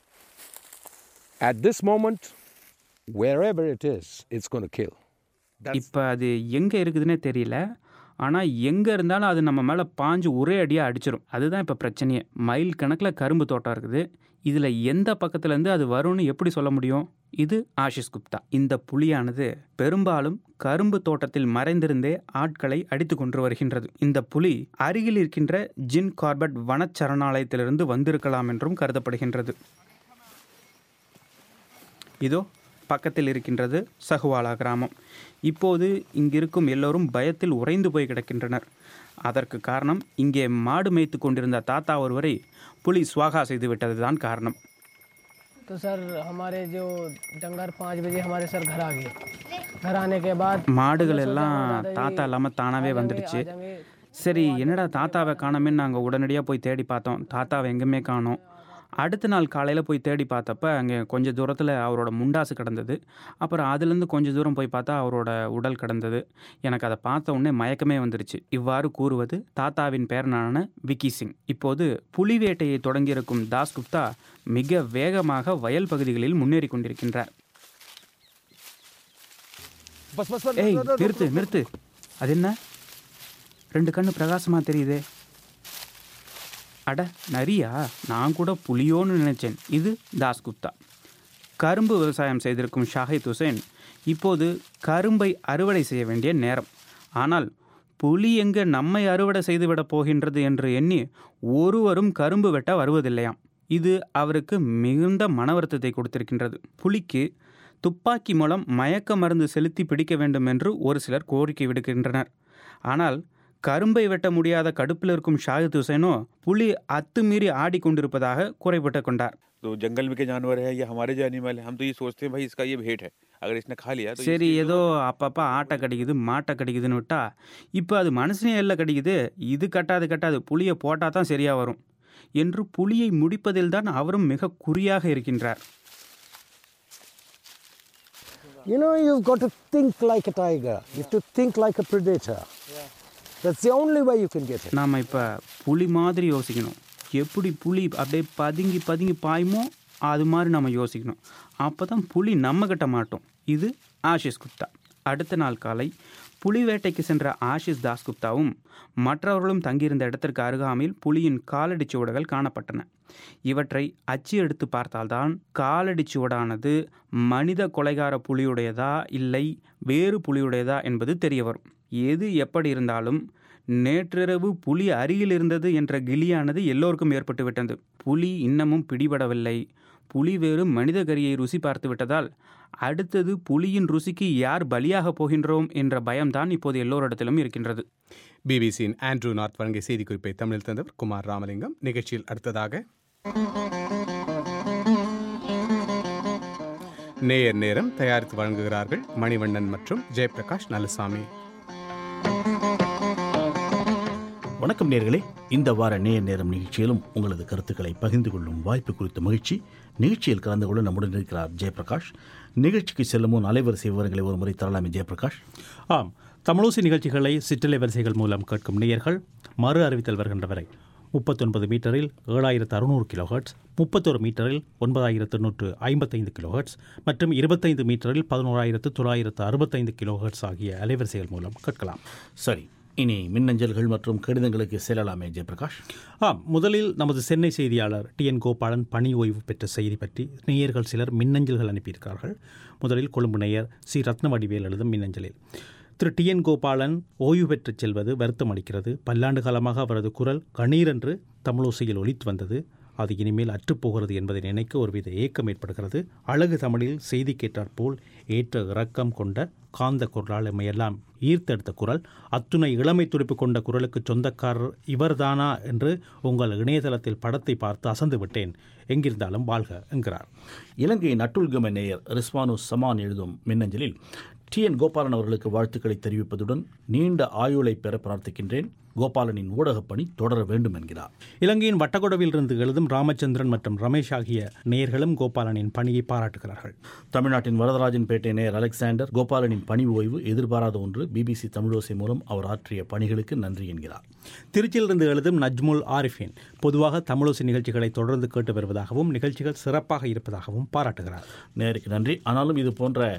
At this moment, wherever it is, it's going to kill. இப்போ அது எங்கே இருக்குதுன்னே தெரியல ஆனால் எங்கே இருந்தாலும் அது நம்ம மேலே பாஞ்சு ஒரே அடியாக அடிச்சிடும் அதுதான் இப்போ பிரச்சனையே மைல் கணக்கில் கரும்பு தோட்டம் இருக்குது இதில் எந்த பக்கத்துலேருந்து அது வரும்னு எப்படி சொல்ல முடியும் இது ஆஷிஷ் குப்தா இந்த புலியானது பெரும்பாலும் கரும்பு தோட்டத்தில் மறைந்திருந்தே ஆட்களை அடித்து கொண்டு வருகின்றது இந்த புலி அருகில் இருக்கின்ற ஜின் கார்பட் வனச்சரணாலயத்திலிருந்து வந்திருக்கலாம் என்றும் கருதப்படுகின்றது இதோ பக்கத்தில் இருக்கின்றது சகுவாலா கிராமம் இப்போது இங்கிருக்கும் எல்லோரும் பயத்தில் உறைந்து போய் கிடக்கின்றனர் அதற்கு காரணம் இங்கே மாடு மேய்த்து கொண்டிருந்த தாத்தா ஒருவரை புலி சுவாகா செய்து விட்டதுதான் காரணம் तो सर हमारे जो डंगर पाँच बजे हमारे सर घर आ गए घर आने के बाद மாடுகள் எல்லாம் தாத்தா இல்லாமல் தானாகவே வந்துடுச்சு சரி என்னடா தாத்தாவை காணோமேன்னு நாங்கள் உடனடியாக போய் தேடி பார்த்தோம் தாத்தாவை எங்கேயுமே காணோம் அடுத்த நாள் காலையில் போய் தேடி பார்த்தப்ப அங்கே கொஞ்சம் தூரத்தில் அவரோட முண்டாசு கிடந்தது அப்புறம் அதுலேருந்து கொஞ்சம் தூரம் போய் பார்த்தா அவரோட உடல் கிடந்தது எனக்கு அதை பார்த்த உடனே மயக்கமே வந்துருச்சு இவ்வாறு கூறுவது தாத்தாவின் பேரனான விக்கி சிங் இப்போது புலி வேட்டையை தொடங்கியிருக்கும் தாஸ் குப்தா மிக வேகமாக வயல் பகுதிகளில் முன்னேறி கொண்டிருக்கின்றார் ஏய் நிறுத்து நிறுத்து அது என்ன ரெண்டு கண்ணு பிரகாசமா தெரியுதே அட நரியா நான் கூட புலியோன்னு நினைச்சேன் இது தாஸ்குப்தா கரும்பு விவசாயம் செய்திருக்கும் ஷாஹித் ஹுசேன் இப்போது கரும்பை அறுவடை செய்ய வேண்டிய நேரம் ஆனால் புலி எங்கே நம்மை அறுவடை செய்துவிடப் போகின்றது என்று எண்ணி ஒருவரும் கரும்பு வெட்ட வருவதில்லையாம் இது அவருக்கு மிகுந்த மன வருத்தத்தை கொடுத்திருக்கின்றது புலிக்கு துப்பாக்கி மூலம் மயக்க மருந்து செலுத்தி பிடிக்க வேண்டும் என்று ஒரு சிலர் கோரிக்கை விடுக்கின்றனர் ஆனால் கரும்பை வெட்ட முடியாத கடுப்பில் இருக்கும் ஷாஹித் ஹுசேனோ புலி அத்துமீறி ஆடிக்கொண்டிருப்பதாக குறைபட்டு கொண்டார் तो जंगल में के जानवर है या हमारे जो एनिमल है हम तो ये सोचते हैं भाई इसका ये भेंट है अगर इसने खा लिया तो சரி ஏதோ அப்பப்போ ஆட்டை கடிக்குது மாட்டை கடிக்குதுன்னு விட்டா இப்போ அது மனுஷனே எல்லாம் கடிக்குது இது கட்டாது கட்டாது புளியை போட்டால் தான் சரியாக வரும் என்று புலியை முடிப்பதில் தான் அவரும் மிக குறியாக இருக்கின்றார் You know, you've got to think like a tiger. You have to think like a predator. That's the only way you can get it. நாம் இப்போ புலி மாதிரி யோசிக்கணும் எப்படி புலி அப்படியே பதுங்கி பதுங்கி பாயுமோ அது மாதிரி நம்ம யோசிக்கணும் அப்போ தான் புலி நம்மக்கிட்ட மாட்டோம் இது ஆஷிஷ் குப்தா அடுத்த நாள் காலை புலி வேட்டைக்கு சென்ற ஆஷிஷ் தாஸ்குப்தாவும் மற்றவர்களும் தங்கியிருந்த இடத்திற்கு அருகாமையில் புலியின் காலடி சுவடுகள் காணப்பட்டன இவற்றை அச்சு எடுத்து பார்த்தால்தான் காலடி சுவடானது மனித கொலைகார புலியுடையதா இல்லை வேறு புலியுடையதா என்பது தெரிய வரும் எது எப்படி இருந்தாலும் நேற்றிரவு புலி அருகில் இருந்தது என்ற கிளியானது எல்லோருக்கும் ஏற்பட்டு விட்டது புலி இன்னமும் பிடிபடவில்லை புலி வேறு மனித கரியை ருசி பார்த்து விட்டதால் அடுத்தது புலியின் ருசிக்கு யார் பலியாக போகின்றோம் என்ற பயம்தான் இப்போது எல்லோரிடத்திலும் இருக்கின்றது பிபிசியின் ஆண்ட்ரூ நார்த் வழங்கிய செய்திக்குறிப்பை தமிழில் தந்தவர் குமார் ராமலிங்கம் நிகழ்ச்சியில் அடுத்ததாக நேயர் நேரம் தயாரித்து வழங்குகிறார்கள் மணிவண்ணன் மற்றும் ஜெயபிரகாஷ் நலசாமி வணக்கம் நேர்களே இந்த வார நேர் நேரம் நிகழ்ச்சியிலும் உங்களது கருத்துக்களை பகிர்ந்து கொள்ளும் வாய்ப்பு குறித்த மகிழ்ச்சி நிகழ்ச்சியில் கலந்து கொள்ள நம்முடன் இருக்கிறார் ஜெயபிரகாஷ் நிகழ்ச்சிக்கு செல்லும் முன் அலைவரிசை விவரங்களை ஒரு முறை தரலாமே ஜெயபிரகாஷ் ஆம் தமிழோசி நிகழ்ச்சிகளை சிற்றலை வரிசைகள் மூலம் கேட்கும் நேயர்கள் மறு அறிவித்தல் வருகின்ற வரை முப்பத்தொன்பது மீட்டரில் ஏழாயிரத்து அறுநூறு கிலோஹெர்ட்ஸ் முப்பத்தொரு மீட்டரில் ஒன்பதாயிரத்து நூற்று ஐம்பத்தைந்து கிலோஹெர்ட்ஸ் மற்றும் இருபத்தைந்து மீட்டரில் பதினோராயிரத்து தொள்ளாயிரத்து அறுபத்தைந்து கிலோஹெர்ட்ஸ் ஆகிய அலைவரிசைகள் மூலம் கேட்கலாம் சரி இனி மின்னஞ்சல்கள் மற்றும் கடிதங்களுக்கு செல்லலாமே ஜெயபிரகாஷ் ஆம் முதலில் நமது சென்னை செய்தியாளர் டி என் கோபாலன் பணி ஓய்வு பெற்ற செய்தி பற்றி நேயர்கள் சிலர் மின்னஞ்சல்கள் அனுப்பியிருக்கிறார்கள் முதலில் கொழும்பு நேயர் சி ரத்னவடிவேல் எழுதும் மின்னஞ்சலில் திரு டி என் கோபாலன் ஓய்வு பெற்றுச் செல்வது வருத்தம் அளிக்கிறது பல்லாண்டு காலமாக அவரது குரல் கணீரென்று தமிழோசையில் ஒலித்து வந்தது அது இனிமேல் அற்றுப்போகிறது என்பதை நினைக்க ஒருவித ஏக்கம் ஏற்படுகிறது அழகு தமிழில் செய்தி கேட்டாற்போல் ஏற்ற இறக்கம் கொண்ட காந்த குரலால் எம்மையெல்லாம் ஈர்த்தெடுத்த குரல் அத்துணை இளமை துடிப்பு கொண்ட குரலுக்கு சொந்தக்காரர் இவர்தானா என்று உங்கள் இணையதளத்தில் படத்தை பார்த்து அசந்து விட்டேன் எங்கிருந்தாலும் வாழ்க என்கிறார் இலங்கை நட்டுல்கம நேயர் ரிஸ்வானு சமான் எழுதும் மின்னஞ்சலில் டி என் கோபாலன் அவர்களுக்கு வாழ்த்துக்களை தெரிவிப்பதுடன் நீண்ட ஆயுளை பெற பிரார்த்திக்கின்றேன் கோபாலனின் ஊடகப் பணி தொடர வேண்டும் என்கிறார் இலங்கையின் வட்டகொடவிலிருந்து எழுதும் ராமச்சந்திரன் மற்றும் ரமேஷ் ஆகிய நேயர்களும் கோபாலனின் பணியை பாராட்டுகிறார்கள் தமிழ்நாட்டின் வரதராஜன் பேட்டை நேயர் அலெக்சாண்டர் கோபாலனின் பணி ஓய்வு எதிர்பாராத ஒன்று பிபிசி தமிழோசை மூலம் அவர் ஆற்றிய பணிகளுக்கு நன்றி என்கிறார் திருச்சியிலிருந்து எழுதும் நஜ்முல் ஆரிஃபின் பொதுவாக தமிழோசி நிகழ்ச்சிகளை தொடர்ந்து கேட்டு வருவதாகவும் நிகழ்ச்சிகள் சிறப்பாக இருப்பதாகவும் பாராட்டுகிறார் நேருக்கு நன்றி ஆனாலும் இது போன்ற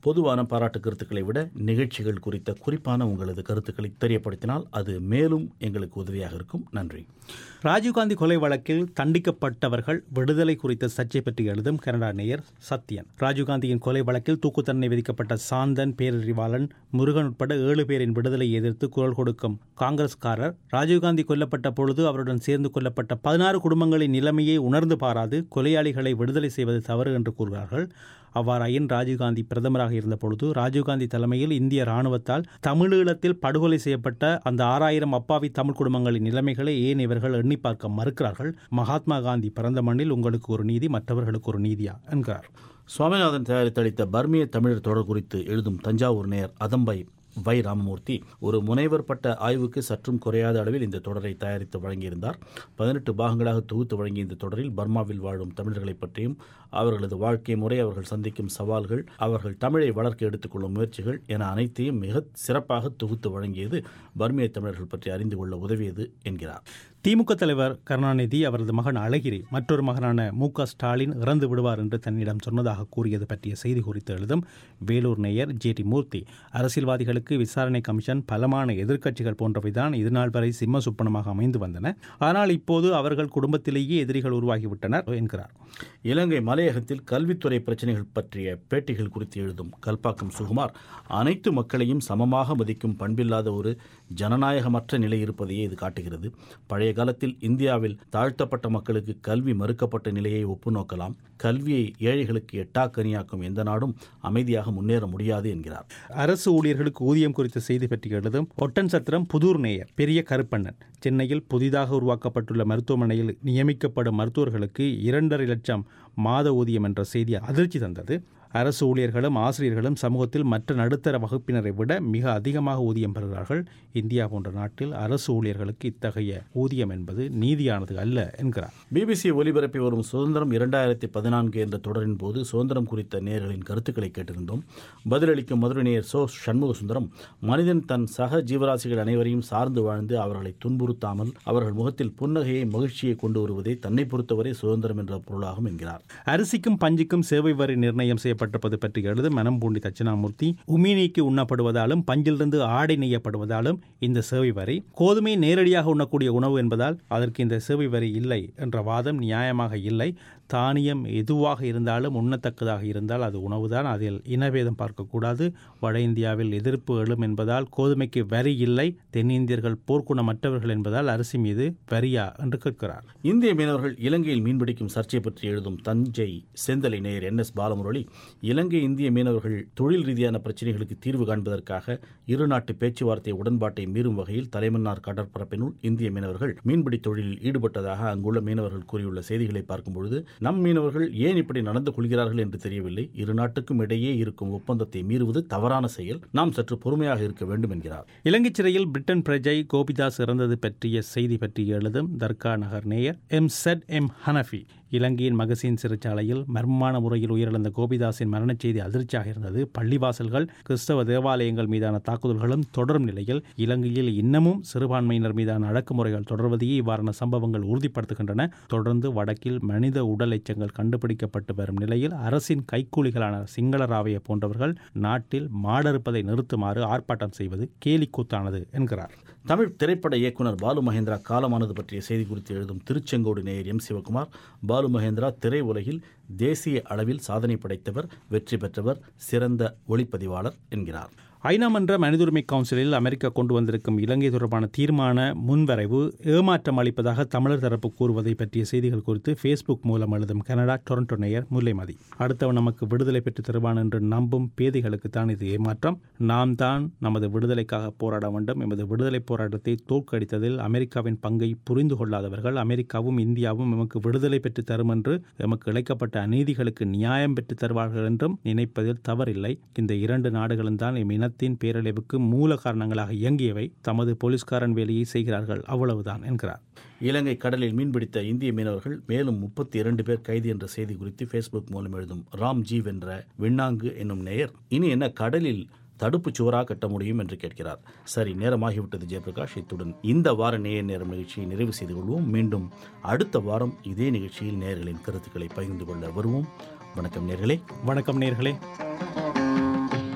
பொதுவான பாராட்டு கருத்துக்களை விட நிகழ்ச்சிகள் குறித்த குறிப்பான உங்களது கருத்துக்களை தெரியப்படுத்தினால் அது மேலும் எங்களுக்கு உதவியாக இருக்கும் நன்றி ராஜீவ்காந்தி கொலை வழக்கில் தண்டிக்கப்பட்டவர்கள் விடுதலை குறித்த சர்ச்சை பற்றி எழுதும் கனடா நேயர் சத்யன் ராஜீவ்காந்தியின் கொலை வழக்கில் தூக்கு தண்டனை விதிக்கப்பட்ட சாந்தன் பேரறிவாளன் முருகன் உட்பட ஏழு பேரின் விடுதலை எதிர்த்து குரல் கொடுக்கும் காங்கிரஸ்காரர் ராஜீவ்காந்தி கொல்லப்பட்ட பொழுது அவருடன் சேர்ந்து கொல்லப்பட்ட பதினாறு குடும்பங்களின் நிலைமையை உணர்ந்து பாராது கொலையாளிகளை விடுதலை செய்வது தவறு என்று கூறுகிறார்கள் அவ்வாறாயின் ராஜீவ்காந்தி பிரதமராக இருந்தபொழுது ராஜீவ்காந்தி தலைமையில் இந்திய ராணுவத்தால் தமிழீழத்தில் படுகொலை செய்யப்பட்ட அந்த ஆறாயிரம் அப்பாவி தமிழ் குடும்பங்களின் நிலைமைகளை ஏன் இவர்கள் எண்ணி பார்க்க மறுக்கிறார்கள் மகாத்மா காந்தி பிறந்த மண்ணில் உங்களுக்கு ஒரு நீதி மற்றவர்களுக்கு ஒரு நீதியா என்கிறார் சுவாமிநாதன் தயாரித்தளித்த பர்மிய தமிழர் தொடர் குறித்து எழுதும் தஞ்சாவூர் நேயர் அதம்பை வை ராமமூர்த்தி ஒரு முனைவர் பட்ட ஆய்வுக்கு சற்றும் குறையாத அளவில் இந்த தொடரை தயாரித்து வழங்கியிருந்தார் பதினெட்டு பாகங்களாக தொகுத்து வழங்கிய இந்த தொடரில் பர்மாவில் வாழும் தமிழர்களைப் பற்றியும் அவர்களது வாழ்க்கை முறை அவர்கள் சந்திக்கும் சவால்கள் அவர்கள் தமிழை வளர்க்க எடுத்துக்கொள்ளும் முயற்சிகள் என அனைத்தையும் மிக சிறப்பாக தொகுத்து வழங்கியது பர்மிய தமிழர்கள் பற்றி அறிந்து கொள்ள உதவியது என்கிறார் திமுக தலைவர் கருணாநிதி அவரது மகன் அழகிரி மற்றொரு மகனான மு க ஸ்டாலின் இறந்து விடுவார் என்று தன்னிடம் சொன்னதாக கூறியது பற்றிய செய்தி குறித்து எழுதும் வேலூர் நேயர் ஜே டி மூர்த்தி அரசியல்வாதிகளுக்கு விசாரணை கமிஷன் பலமான எதிர்க்கட்சிகள் போன்றவைதான் இதுநாள் வரை சிம்ம சுப்பனமாக அமைந்து வந்தன ஆனால் இப்போது அவர்கள் குடும்பத்திலேயே எதிரிகள் உருவாகிவிட்டனர் என்கிறார் இலங்கை மலையகத்தில் கல்வித்துறை பிரச்சனைகள் பற்றிய பேட்டிகள் குறித்து எழுதும் கல்பாக்கம் சுகுமார் அனைத்து மக்களையும் சமமாக மதிக்கும் பண்பில்லாத ஒரு ஜனநாயகமற்ற நிலை இருப்பதையே இது காட்டுகிறது பழைய காலத்தில் இந்தியாவில் தாழ்த்தப்பட்ட மக்களுக்கு கல்வி மறுக்கப்பட்ட நிலையை ஒப்புநோக்கலாம் கல்வியை ஏழைகளுக்கு எட்டாக்கனியாக்கும் எந்த நாடும் அமைதியாக முன்னேற முடியாது என்கிறார் அரசு ஊழியர்களுக்கு ஊதியம் குறித்த செய்தி பற்றி எழுதும் ஒட்டன் சத்திரம் புதூர் நேயர் பெரிய கருப்பண்ணன் சென்னையில் புதிதாக உருவாக்கப்பட்டுள்ள மருத்துவமனையில் நியமிக்கப்படும் மருத்துவர்களுக்கு இரண்டரை லட்சம் மாத ஊதியம் என்ற செய்தி அதிர்ச்சி தந்தது அரசு ஊழியர்களும் ஆசிரியர்களும் சமூகத்தில் மற்ற நடுத்தர வகுப்பினரை விட மிக அதிகமாக ஊதியம் பெறுகிறார்கள் இந்தியா போன்ற நாட்டில் அரசு ஊழியர்களுக்கு இத்தகைய ஊதியம் என்பது நீதியானது அல்ல என்கிறார் பிபிசி ஒலிபரப்பி வரும் சுதந்திரம் இரண்டாயிரத்தி பதினான்கு என்ற தொடரின் போது சுதந்திரம் குறித்த நேயர்களின் கருத்துக்களை கேட்டிருந்தோம் பதிலளிக்கும் மதுரை நேயர் சோ சண்முக சுந்தரம் மனிதன் தன் சக ஜீவராசிகள் அனைவரையும் சார்ந்து வாழ்ந்து அவர்களை துன்புறுத்தாமல் அவர்கள் முகத்தில் புன்னகையை மகிழ்ச்சியை கொண்டு வருவதே தன்னை பொறுத்தவரை சுதந்திரம் என்ற பொருளாகும் என்கிறார் அரிசிக்கும் பஞ்சுக்கும் சேவை வரி நிர்ணயம் செய்யப்பட்டிருப்பது பற்றி எழுது மனம் பூண்டி தட்சிணாமூர்த்தி உமிநீக்கி உண்ணப்படுவதாலும் பஞ்சிலிருந்து ஆடை நெய்யப்படுவதாலும் இந்த சேவை வரி கோதுமை நேரடியாக உண்ணக்கூடிய உணவு என்பதால் அதற்கு இந்த சேவை வரி இல்லை என்ற வாதம் நியாயமாக இல்லை தானியம் எதுவாக இருந்தாலும் உண்ணத்தக்கதாக இருந்தால் அது உணவுதான் அதில் இனபேதம் பார்க்கக்கூடாது வட இந்தியாவில் எதிர்ப்பு எழும் என்பதால் கோதுமைக்கு வரி இல்லை தென்னிந்தியர்கள் போர்க்குணமற்றவர்கள் என்பதால் அரிசி மீது வரியா என்று கேட்கிறார் இந்திய மீனவர்கள் இலங்கையில் மீன்பிடிக்கும் சர்ச்சை பற்றி எழுதும் தஞ்சை செந்தலை நேயர் என் எஸ் பாலமுரளி இலங்கை இந்திய மீனவர்கள் தொழில் ரீதியான பிரச்சினைகளுக்கு தீர்வு காண்பதற்காக இரு நாட்டு பேச்சுவார்த்தை உடன்பாட்டை மீறும் வகையில் தலைமன்னார் கடற்பரப்பினுள் இந்திய மீனவர்கள் மீன்பிடி தொழிலில் ஈடுபட்டதாக அங்குள்ள மீனவர்கள் கூறியுள்ள செய்திகளை பார்க்கும்பொழுது நம் மீனவர்கள் ஏன் இப்படி நடந்து கொள்கிறார்கள் என்று தெரியவில்லை இரு நாட்டுக்கும் இடையே இருக்கும் ஒப்பந்தத்தை மீறுவது தவறான செயல் நாம் சற்று பொறுமையாக இருக்க வேண்டும் என்கிறார் இலங்கை சிறையில் பிரிட்டன் பிரஜை கோபிதாஸ் இறந்தது பற்றிய செய்தி பற்றி எழுதும் தர்கா நகர் நேயர் எம் செட் எம் ஹனஃபி இலங்கையின் மகசின் சிறைச்சாலையில் மர்மமான முறையில் உயிரிழந்த கோபிதாஸின் மரணச் செய்தி அதிர்ச்சியாக இருந்தது பள்ளிவாசல்கள் கிறிஸ்தவ தேவாலயங்கள் மீதான தாக்குதல்களும் தொடரும் நிலையில் இலங்கையில் இன்னமும் சிறுபான்மையினர் மீதான அடக்குமுறைகள் தொடர்வதையே இவ்வாறான சம்பவங்கள் உறுதிப்படுத்துகின்றன தொடர்ந்து வடக்கில் மனித உடல் எச்சங்கள் கண்டுபிடிக்கப்பட்டு வரும் நிலையில் அரசின் கைக்கூலிகளான சிங்களராவைய போன்றவர்கள் நாட்டில் மாடறுப்பதை நிறுத்துமாறு ஆர்ப்பாட்டம் செய்வது கேலிக்கூத்தானது என்கிறார் தமிழ் திரைப்பட இயக்குனர் பாலு மகேந்திரா காலமானது பற்றிய செய்தி குறித்து எழுதும் திருச்செங்கோடு நேயர் எம் சிவகுமார் பாலு மகேந்திரா திரை உலகில் தேசிய அளவில் சாதனை படைத்தவர் வெற்றி பெற்றவர் சிறந்த ஒளிப்பதிவாளர் என்கிறார் ஐநா மன்ற மனிதுரிமை கவுன்சிலில் அமெரிக்கா கொண்டு வந்திருக்கும் இலங்கை தொடர்பான தீர்மான முன்வரைவு ஏமாற்றம் அளிப்பதாக தமிழர் தரப்பு கூறுவதை பற்றிய செய்திகள் குறித்து ஃபேஸ்புக் மூலம் எழுதும் கனடா டொரண்டோ நேயர் முல்லைமதி அடுத்தவன் நமக்கு விடுதலை பெற்று தருவான் என்று நம்பும் பேதைகளுக்கு தான் இது ஏமாற்றம் நாம் தான் நமது விடுதலைக்காக போராட வேண்டும் எமது விடுதலை போராட்டத்தை தோற்கடித்ததில் அமெரிக்காவின் பங்கை புரிந்து கொள்ளாதவர்கள் அமெரிக்காவும் இந்தியாவும் எமக்கு விடுதலை பெற்று தரும் என்று எமக்கு இழைக்கப்பட்ட அநீதிகளுக்கு நியாயம் பெற்று தருவார்கள் என்றும் நினைப்பதில் தவறில்லை இந்த இரண்டு நாடுகளும் தான் எம் இனத்தின் பேரழிவுக்கு மூல காரணங்களாக இயங்கியவை தமது போலீஸ்காரன் வேலையை செய்கிறார்கள் அவ்வளவுதான் என்கிறார் இலங்கை கடலில் மீன்பிடித்த இந்திய மீனவர்கள் மேலும் முப்பத்தி இரண்டு பேர் கைது என்ற செய்தி குறித்து ஃபேஸ்புக் மூலம் எழுதும் ராம் ஜீவ் என்ற விண்ணாங்கு என்னும் நேயர் இனி என்ன கடலில் தடுப்புச் சுவரா கட்ட முடியும் என்று கேட்கிறார் சரி நேரமாகிவிட்டது ஜெயபிரகாஷ் இத்துடன் இந்த வார நேய நேரம் நிகழ்ச்சியை நிறைவு செய்து கொள்வோம் மீண்டும் அடுத்த வாரம் இதே நிகழ்ச்சியில் நேயர்களின் கருத்துக்களை பகிர்ந்து கொள்ள வருவோம் வணக்கம் நேர்களே வணக்கம் நேர்களே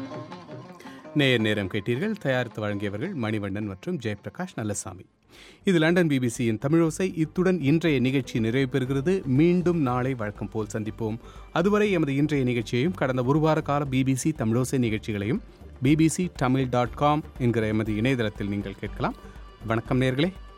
நேர் நேரம் கேட்டீர்கள் தயாரித்து வழங்கியவர்கள் மணிவண்ணன் மற்றும் ஜெயபிரகாஷ் நல்லசாமி இது லண்டன் பிபிசியின் தமிழோசை இத்துடன் இன்றைய நிகழ்ச்சி நிறைவு பெறுகிறது மீண்டும் நாளை வழக்கம் போல் சந்திப்போம் அதுவரை எமது இன்றைய நிகழ்ச்சியையும் கடந்த ஒரு வார கால பிபிசி தமிழோசை நிகழ்ச்சிகளையும் பிபிசி தமிழ் டாட் காம் என்கிற எமது இணையதளத்தில் நீங்கள் கேட்கலாம் வணக்கம் நேர்களே